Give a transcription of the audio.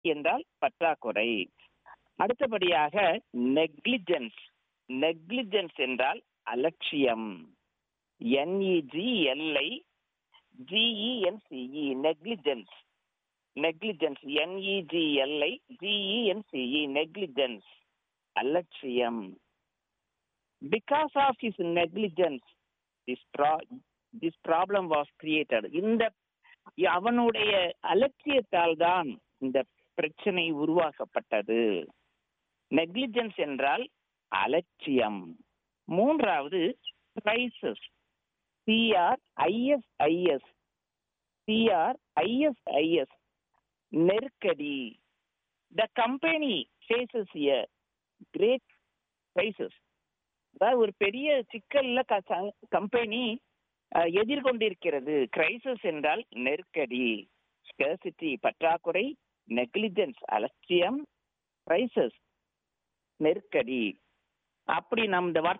என்றால் பற்றாக்குறை அடுத்தபடியாக நெக்லிஜென்ஸ் நெக்லிஜென்ஸ் என்றால் அலட்சியம் N E G L I G E N C E negligence negligence N E G L I G E N C E negligence அலட்சியம் because of his negligence this this problem was created இந்த அவனுடைய அலட்சியத்தால் தான் இந்த பிரச்சனை உருவாக்கப்பட்டது நெக்லிஜென்ஸ் என்றால் அலட்சியம் மூன்றாவது crisis C R I S I S C R I S I S நெருக்கடி the company faces a great crisis அதாவது ஒரு பெரிய சிக்கல்ல கம்பெனி எதிர்கொண்டிருக்கிறது கிரைசஸ் என்றால் நெருக்கடி ஸ்கேசிட்டி பற்றாக்குறை நெக்லிஜென்ஸ் அலட்சியம் கிரைசஸ் நெருக்கடி அப்படி நம் இந்த